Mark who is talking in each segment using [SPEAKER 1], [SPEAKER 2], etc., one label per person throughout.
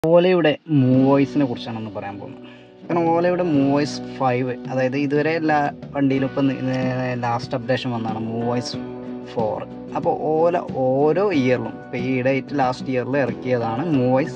[SPEAKER 1] ഓലയുടെ മൂവോയ്സിനെ കുറിച്ചാണ് ഒന്ന് പറയാൻ പോകുന്നത് കാരണം ഓലയുടെ മൂവോയ്സ് ഫൈവ് അതായത് ഇതുവരെ എല്ലാ വണ്ടിയിലും ഇപ്പം ലാസ്റ്റ് അപ്ഡേഷൻ വന്നതാണ് മൂവോയ്സ് ഫോർ അപ്പോൾ ഓല ഓരോ ഇയറിലും ഇപ്പോൾ ഈ ഇടയിട്ട് ലാസ്റ്റ് ഇയറിൽ ഇറക്കിയതാണ് മൂവോയ്സ്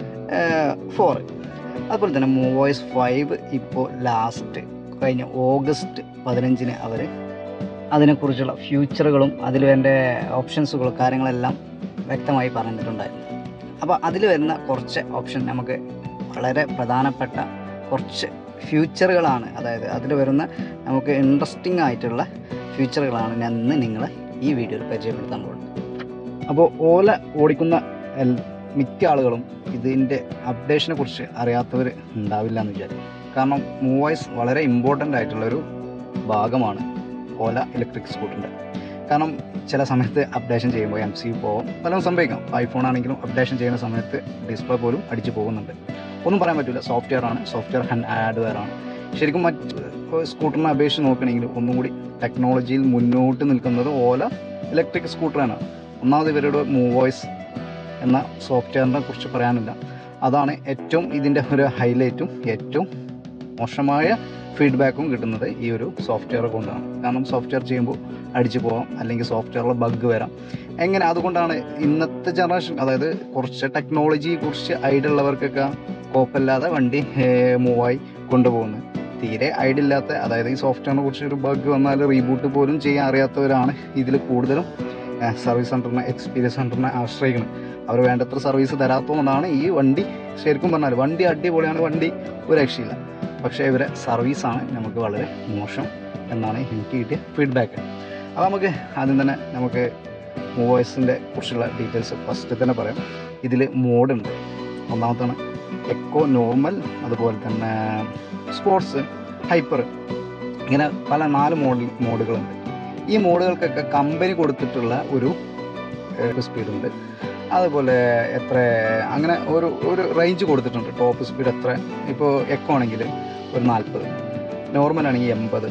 [SPEAKER 1] ഫോർ അതുപോലെ തന്നെ മൂവോയ്സ് ഫൈവ് ഇപ്പോൾ ലാസ്റ്റ് കഴിഞ്ഞ ഓഗസ്റ്റ് പതിനഞ്ചിന് അവർ അതിനെക്കുറിച്ചുള്ള ഫ്യൂച്ചറുകളും അതിൽ വേണ്ട ഓപ്ഷൻസുകളും കാര്യങ്ങളെല്ലാം വ്യക്തമായി പറഞ്ഞിട്ടുണ്ടായിരുന്നു അപ്പോൾ അതിൽ വരുന്ന കുറച്ച് ഓപ്ഷൻ നമുക്ക് വളരെ പ്രധാനപ്പെട്ട കുറച്ച് ഫ്യൂച്ചറുകളാണ് അതായത് അതിൽ വരുന്ന നമുക്ക് ഇൻട്രസ്റ്റിംഗ് ആയിട്ടുള്ള ഫ്യൂച്ചറുകളാണ് ഞാൻ ഇന്ന് നിങ്ങളെ ഈ വീഡിയോയിൽ പരിചയപ്പെടുത്താൻ പോകുന്നത് അപ്പോൾ ഓല ഓടിക്കുന്ന എൽ- മിക്ക ആളുകളും ഇതിൻ്റെ അപ്ഡേഷനെ കുറിച്ച് അറിയാത്തവർ ഉണ്ടാവില്ല എന്ന് വിചാരിക്കും കാരണം മൂവൈസ് വളരെ ഇമ്പോർട്ടൻ്റ് ആയിട്ടുള്ളൊരു ഭാഗമാണ് ഓല ഇലക്ട്രിക് സ്കൂട്ടറിൻ്റെ കാരണം ചില സമയത്ത് അപ്ഡേഷൻ ചെയ്യുമ്പോൾ എം സി പോകും പലതും സംഭവിക്കാം ഐഫോൺ ആണെങ്കിലും അപ്ഡേഷൻ ചെയ്യുന്ന സമയത്ത് ഡിസ്പ്ലേ പോലും അടിച്ചു പോകുന്നുണ്ട് ഒന്നും പറയാൻ പറ്റില്ല സോഫ്റ്റ്വെയർ ആണ് സോഫ്റ്റ്വെയർ ഹാർഡ്വെയർ ആണ് ശരിക്കും മറ്റ് സ്കൂട്ടറിനെ അപേക്ഷിച്ച് നോക്കുകയാണെങ്കിൽ ഒന്നും കൂടി ടെക്നോളജിയിൽ മുന്നോട്ട് നിൽക്കുന്നത് ഓല ഇലക്ട്രിക് സ്കൂട്ടറാണ് ഒന്നാമത് ഇവരുടെ മൂവോയ്സ് എന്ന സോഫ്റ്റ്വെയറിനെ കുറിച്ച് പറയാനില്ല അതാണ് ഏറ്റവും ഇതിൻ്റെ ഒരു ഹൈലൈറ്റും ഏറ്റവും മോശമായ ഫീഡ്ബാക്കും കിട്ടുന്നത് ഈ ഒരു സോഫ്റ്റ്വെയർ കൊണ്ടാണ് കാരണം സോഫ്റ്റ്വെയർ ചെയ്യുമ്പോൾ അടിച്ചു പോകാം അല്ലെങ്കിൽ സോഫ്റ്റ്വെയറിൽ ബഗ് വരാം എങ്ങനെ അതുകൊണ്ടാണ് ഇന്നത്തെ ജനറേഷൻ അതായത് കുറച്ച് ടെക്നോളജി കുറിച്ച് ഐഡിയ ഉള്ളവർക്കൊക്കെ കുഴപ്പമില്ലാതെ വണ്ടി മൂവായി കൊണ്ടുപോകുന്നത് തീരെ ഐഡിയ ഇല്ലാത്ത അതായത് ഈ സോഫ്റ്റ്വെയറിനെ കുറിച്ച് ഒരു ബഗ് വന്നാൽ റീബൂട്ട് പോലും ചെയ്യാൻ അറിയാത്തവരാണ് ഇതിൽ കൂടുതലും സർവീസ് സെൻറ്ററിനെ എക്സ്പീരിയൻസ് സെൻറ്ററിനെ ആശ്രയിക്കുന്നത് അവർ വേണ്ടത്ര സർവീസ് തരാത്തതുകൊണ്ടാണ് ഈ വണ്ടി ശരിക്കും പറഞ്ഞാൽ വണ്ടി അടിപൊളിയാണ് വണ്ടി ഒരു രക്ഷയില്ല പക്ഷേ ഇവരെ സർവീസാണ് നമുക്ക് വളരെ മോശം എന്നാണ് എനിക്ക് കിട്ടിയ ഫീഡ്ബാക്ക് അപ്പോൾ നമുക്ക് ആദ്യം തന്നെ നമുക്ക് മൂവേഴ്സിൻ്റെ കുറിച്ചുള്ള ഡീറ്റെയിൽസ് ഫസ്റ്റ് തന്നെ പറയാം ഇതിൽ മോഡുണ്ട് ഒന്നാമത്താണ് എക്കോ നോർമൽ അതുപോലെ തന്നെ സ്പോർട്സ് ഹൈപ്പർ ഇങ്ങനെ പല നാല് മോഡൽ മോഡുകളുണ്ട് ഈ മോഡുകൾക്കൊക്കെ കമ്പനി കൊടുത്തിട്ടുള്ള ഒരു സ്പീഡുണ്ട് അതുപോലെ എത്ര അങ്ങനെ ഒരു ഒരു റേഞ്ച് കൊടുത്തിട്ടുണ്ട് ടോപ്പ് സ്പീഡ് എത്ര ഇപ്പോൾ എക്കോ ആണെങ്കിൽ ഒരു നാൽപ്പത് നോർമൽ ആണെങ്കിൽ എൺപത്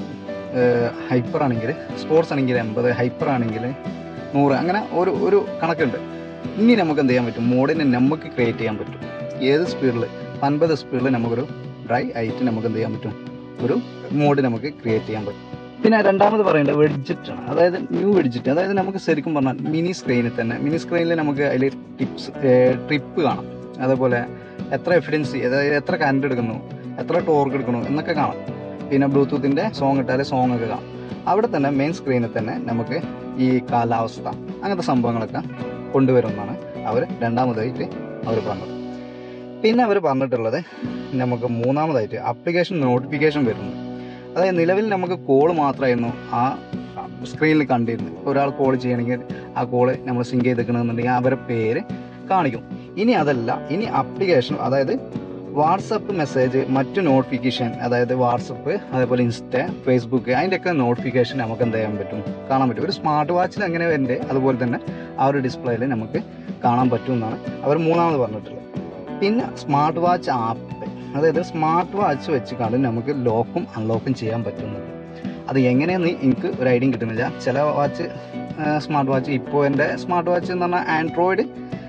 [SPEAKER 1] ഹൈപ്പർ ആണെങ്കിൽ സ്പോർട്സ് ആണെങ്കിൽ എൺപത് ഹൈപ്പർ ആണെങ്കിൽ നൂറ് അങ്ങനെ ഒരു ഒരു കണക്കുണ്ട് ഇനി നമുക്ക് എന്ത് ചെയ്യാൻ പറ്റും മോഡിനെ നമുക്ക് ക്രിയേറ്റ് ചെയ്യാൻ പറ്റും ഏത് സ്പീഡിൽ അൻപത് സ്പീഡിൽ നമുക്കൊരു ഡ്രൈ ആയിട്ട് നമുക്ക് എന്ത് ചെയ്യാൻ പറ്റും ഒരു മോഡ് നമുക്ക് ക്രിയേറ്റ് ചെയ്യാൻ പറ്റും പിന്നെ രണ്ടാമത് പറയേണ്ടത് വെഡ്ജറ്റ് ആണ് അതായത് ന്യൂ വെഡ്ജറ്റ് അതായത് നമുക്ക് ശരിക്കും പറഞ്ഞാൽ മിനി സ്ക്രീനിൽ തന്നെ മിനി സ്ക്രീനിൽ നമുക്ക് അതിൽ ടിപ്സ് ട്രിപ്പ് കാണാം അതേപോലെ എത്ര എഫിഡൻസി അതായത് എത്ര കറണ്ട് എടുക്കുന്നു എത്ര ടോർക്ക് എടുക്കുന്നു എന്നൊക്കെ കാണാം പിന്നെ ബ്ലൂടൂത്തിൻ്റെ സോങ് ഇട്ടാൽ സോങ് ഒക്കെ കാണാം അവിടെ തന്നെ മെയിൻ സ്ക്രീനിൽ തന്നെ നമുക്ക് ഈ കാലാവസ്ഥ അങ്ങനത്തെ സംഭവങ്ങളൊക്കെ കൊണ്ടുവരുമെന്നാണ് അവർ രണ്ടാമതായിട്ട് അവർ പറഞ്ഞത് പിന്നെ അവർ പറഞ്ഞിട്ടുള്ളത് നമുക്ക് മൂന്നാമതായിട്ട് ആപ്ലിക്കേഷൻ നോട്ടിഫിക്കേഷൻ വരുന്നു അതായത് നിലവിൽ നമുക്ക് കോൾ മാത്രമായിരുന്നു ആ സ്ക്രീനിൽ കണ്ടിരുന്നത് ഒരാൾ കോൾ ചെയ്യണമെങ്കിൽ ആ കോള് നമ്മൾ സിങ്ക് ചെയ്തിരിക്കണമെന്നുണ്ടെങ്കിൽ അവരുടെ പേര് കാണിക്കും ഇനി അതല്ല ഇനി ആപ്ലിക്കേഷൻ അതായത് വാട്സപ്പ് മെസ്സേജ് മറ്റു നോട്ടിഫിക്കേഷൻ അതായത് വാട്സപ്പ് അതേപോലെ ഇൻസ്റ്റ ഫേസ്ബുക്ക് അതിൻ്റെയൊക്കെ നോട്ടിഫിക്കേഷൻ നമുക്ക് എന്ത് ചെയ്യാൻ പറ്റും കാണാൻ പറ്റും ഒരു സ്മാർട്ട് വാച്ചിൽ അങ്ങനെ വരണ്ടേ അതുപോലെ തന്നെ ആ ഒരു ഡിസ്പ്ലേയിൽ നമുക്ക് കാണാൻ പറ്റും എന്നാണ് അവർ മൂന്നാമത് പറഞ്ഞിട്ടുള്ളത് പിന്നെ സ്മാർട്ട് വാച്ച് ആപ്പ് അതായത് സ്മാർട്ട് വാച്ച് വെച്ച് കണ്ട് നമുക്ക് ലോക്കും അൺലോക്കും ചെയ്യാൻ പറ്റുന്നുണ്ട് അത് എങ്ങനെയെന്ന് എനിക്ക് ഒരു ഐഡിയ കിട്ടുന്നില്ല ചില വാച്ച് സ്മാർട്ട് വാച്ച് ഇപ്പോൾ എൻ്റെ സ്മാർട്ട് വാച്ച് എന്ന് പറഞ്ഞാൽ ആൻഡ്രോയിഡ്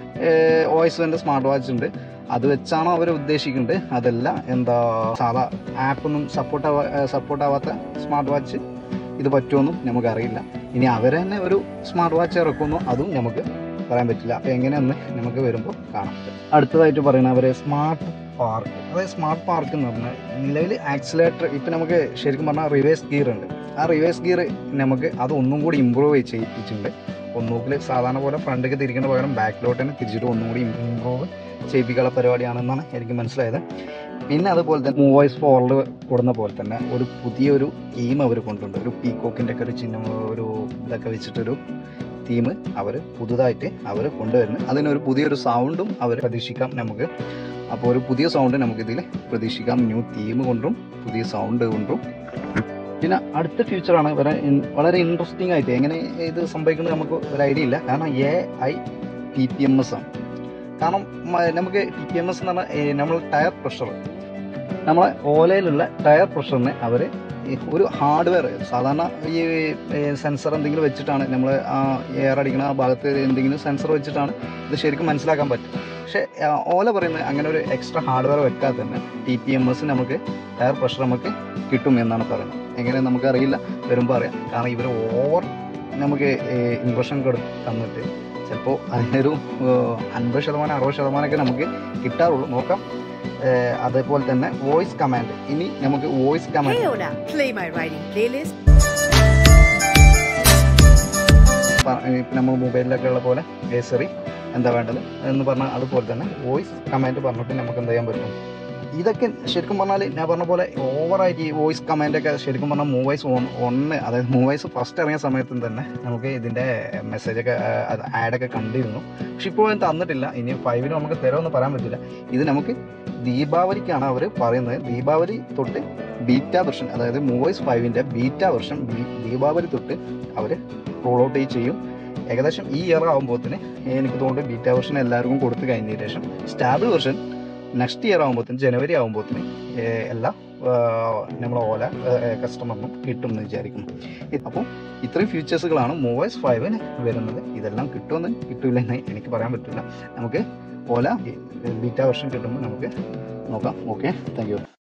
[SPEAKER 1] വോയിസ് എൻ്റെ സ്മാർട്ട് വാച്ച് ഉണ്ട് അത് വെച്ചാണോ അവർ ഉദ്ദേശിക്കുന്നത് അതല്ല എന്താ സാധാ ആപ്പൊന്നും സപ്പോർട്ട് ആവാ സപ്പോർട്ട് ആവാത്ത സ്മാർട്ട് വാച്ച് ഇത് പറ്റുമെന്നും നമുക്കറിയില്ല ഇനി അവർ തന്നെ ഒരു സ്മാർട്ട് വാച്ച് ഇറക്കുന്നു അതും നമുക്ക് പറയാൻ പറ്റില്ല അപ്പോൾ എങ്ങനെയെന്ന് നമുക്ക് വരുമ്പോൾ കാണാം അടുത്തതായിട്ട് പറയുന്നത് അവർ സ്മാർട്ട് പാർക്ക് അതായത് സ്മാർട്ട് പാർക്ക് എന്ന് പറഞ്ഞാൽ നിലവിൽ ആക്സിലേറ്റർ ഇപ്പം നമുക്ക് ശരിക്കും പറഞ്ഞാൽ റിവേഴ്സ് ഗിയർ ഉണ്ട് ആ റിവേഴ്സ് ഗിയർ നമുക്ക് അത് ഒന്നും കൂടി ഇമ്പ്രൂവ് ചെയ്യിപ്പിച്ചിട്ടുണ്ട് ഒന്നുകിൽ സാധാരണ പോലെ ഫ്രണ്ടിലേക്ക് തിരിക്കേണ്ട പകരം ബാക്കിലോട്ട് തന്നെ തിരിച്ചിട്ട് ഒന്നും കൂടി ഇമ്പ്രൂവ് ചെയ്യിപ്പിക്കാനുള്ള പരിപാടിയാണെന്നാണ് എനിക്ക് മനസ്സിലായത് പിന്നെ അതുപോലെ തന്നെ മൂവോയ്സ് ഫോറിൽ കൊടുന്ന പോലെ തന്നെ ഒരു പുതിയൊരു തീം അവർ കൊണ്ടുണ്ട് ഒരു പീക്കോക്കിൻ്റെ ഒക്കെ ഒരു ചിഹ്നം ഒരു ഇതൊക്കെ വെച്ചിട്ടൊരു തീം അവർ പുതുതായിട്ട് അവർ കൊണ്ടുവരുന്നു അതിനൊരു പുതിയൊരു സൗണ്ടും അവർ പ്രതീക്ഷിക്കാം നമുക്ക് അപ്പോൾ ഒരു പുതിയ സൗണ്ട് നമുക്കിതിൽ പ്രതീക്ഷിക്കാം ന്യൂ തീം കൊണ്ടും പുതിയ സൗണ്ട് കൊണ്ടും പിന്നെ അടുത്ത ഫ്യൂച്ചറാണ് വളരെ ഇൻ- വളരെ ഇൻട്രസ്റ്റിംഗ് ആയിട്ട് എങ്ങനെ ഇത് സംഭവിക്കുന്നത് നമുക്ക് ഒരു ഐഡിയ ഇല്ല കാരണം A I T P M S ആണ് കാരണം മ- നമുക്ക് ടി പി എം എസ് എന്ന് പറഞ്ഞാൽ ഏ, നമ്മൾ ടയർ പ്രഷർ നമ്മളെ ഓലയിലുള്ള ടയർ പ്രഷറിനെ അവർ ഒരു ഹാർഡ്വെയർ സാധാരണ ഈ സെൻസർ എന്തെങ്കിലും വെച്ചിട്ടാണ് നമ്മൾ ആ എയർ അടിക്കുന്ന ആ ഭാഗത്ത് എന്തെങ്കിലും സെൻസർ വെച്ചിട്ടാണ് ഇത് ശരിക്കും മനസ്സിലാക്കാൻ പറ്റും പക്ഷേ ആ, ഓല പറയുന്നത് അങ്ങനെ ഒരു എക്സ്ട്രാ ഹാർഡ്വെയർ വെക്കാതെ തന്നെ ടി പി എം എസ് നമുക്ക് ടയർ പ്രഷർ നമുക്ക് കിട്ടും എന്നാണ് പറയുന്നത് എങ്ങനെ നമുക്കറിയില്ല വരുമ്പോൾ അറിയാം കാരണം ഇവർ ഓവർ നമുക്ക് ഇംപ്രഷൻ കൊടു തന്നിട്ട് ചിലപ്പോൾ അതിനൊരു ഏഹ്, അൻപത് ശതമാനം അറുപത് ശതമാനമൊക്കെ നമുക്ക് കിട്ടാറുള്ളൂ നോക്കാം ഏഹ്, അതേപോലെ തന്നെ വോയിസ് കമാൻഡ് ഇനി നമുക്ക് voice command
[SPEAKER 2] Hey Ola, play my writing playlist.
[SPEAKER 1] ഇപ്പം നമ്മൾ മൊബൈലിലൊക്കെ ഉള്ള പോലെ ഏസറി എന്താ വേണ്ടത് എന്ന് പറഞ്ഞാൽ അതുപോലെ തന്നെ വോയിസ് കമാൻഡ് പറഞ്ഞിട്ട് നമുക്ക് എന്ത് ചെയ്യാൻ പറ്റും ഇതൊക്കെ ശരിക്കും പറഞ്ഞാൽ ഞാൻ പറഞ്ഞ പോലെ ഓവറായിട്ട് ഈ വോയിസ് കമാൻഡൊക്കെ ശരിക്കും പറഞ്ഞാൽ മൂവൈസ് ഒന്ന് അതായത് മൂവൈസ് ഫസ്റ്റ് ഇറങ്ങിയ സമയത്തും തന്നെ നമുക്ക് ഇതിൻ്റെ മെസ്സേജൊക്കെ ആഡൊക്കെ കണ്ടിരുന്നു പക്ഷെ ഇപ്പോൾ അത് തന്നിട്ടില്ല ഇനി ഫൈവിന് നമുക്ക് തരുമെന്ന് പറയാൻ പറ്റില്ല ഇത് നമുക്ക് ദീപാവലിക്കാണ് അവർ പറയുന്നത് ദീപാവലി തൊട്ട് ബീറ്റ വെർഷൻ അതായത് മൂവൈസ് ഫൈവിൻ്റെ ബീറ്റ വെർഷൻ ദീപാവലി തൊട്ട് അവർ റോൾ ഔട്ട് ചെയ്യും ഏകദേശം ഈ ഇയർ ആകുമ്പോഴത്തേന് എനിക്ക് തോന്നുന്നു ബീറ്റ വെർഷൻ എല്ലാവർക്കും കൊടുത്തു കഴിഞ്ഞതിന് ശേഷം സ്റ്റാബിൾ വെർഷൻ നെക്സ്റ്റ് ഇയർ ആകുമ്പോഴത്തേന് ജനുവരി ആകുമ്പോഴത്തേന് എല്ലാ നമ്മളെ ഓല കസ്റ്റമറിനും കിട്ടും എന്ന് വിചാരിക്കുന്നു അപ്പോൾ ഇത്രയും ഫീച്ചേഴ്സുകളാണ് മൂവൈസ് ഫൈവിന് വരുന്നത് ഇതെല്ലാം കിട്ടുമെന്ന് കിട്ടില്ല എന്ന് എനിക്ക് പറയാൻ പറ്റില്ല നമുക്ക് ഓല ബീറ്റ വെർഷൻ കിട്ടുമ്പോൾ നമുക്ക് നോക്കാം ഓക്കെ താങ്ക് യു